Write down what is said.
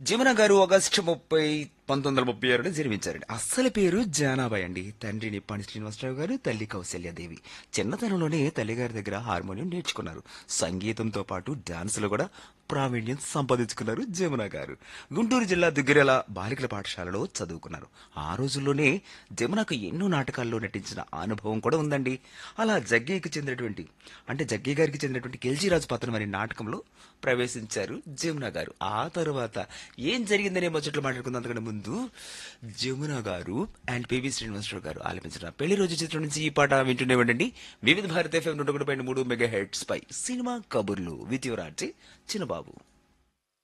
జమున గారు ఆగస్టు ముప్పై పంతొమ్మిది వందల ముప్పై ఆరులో జన్మించారండి అస్సలు పేరు జానాబాయ్ అండి తండ్రి నిప్పాణి శ్రీనివాసరావు గారు తల్లి కౌశల్యాదేవి చిన్నతనంలోనే తల్లిగారి దగ్గర హార్మోనియం నేర్చుకున్నారు సంగీతంతో పాటు డాన్సులు కూడా ప్రావీణ్యం సంపాదించుకున్నారు జమున గారు గుంటూరు జిల్లా దుగ్గిరెల బాలికల పాఠశాలలో చదువుకున్నారు ఆ రోజుల్లోనే జమునకు ఎన్నో నాటకాల్లో నటించిన అనుభవం కూడా ఉందండి అలా జగ్గయ్యకి చెందినటువంటి అంటే జగ్గయ్య గారికి చెందినటువంటి కెల్జీ రాజు పత్రం అనే నాటకంలో ప్రవేశించారు జమున గారు ఆ తర్వాత ఏం జరిగిందనే ముచ్చట్లు మాట్లాడుకుందాం అంతకంటే ముందు జమున గారు అండ్ పివి శ్రీనివాసరావు గారు ఆలపించిన పెళ్లి రోజు చిత్రం నుంచి ఈ పాట వింటూనే ఉండండి వివిధ భారత ఎఫ్ఎం నూట ఒకటి పాయింట్ మూడు మెగా హెడ్స్ పై సినిమా కబుర్లు విత్ యువర్ ఆర్జీ చిన్నబాబు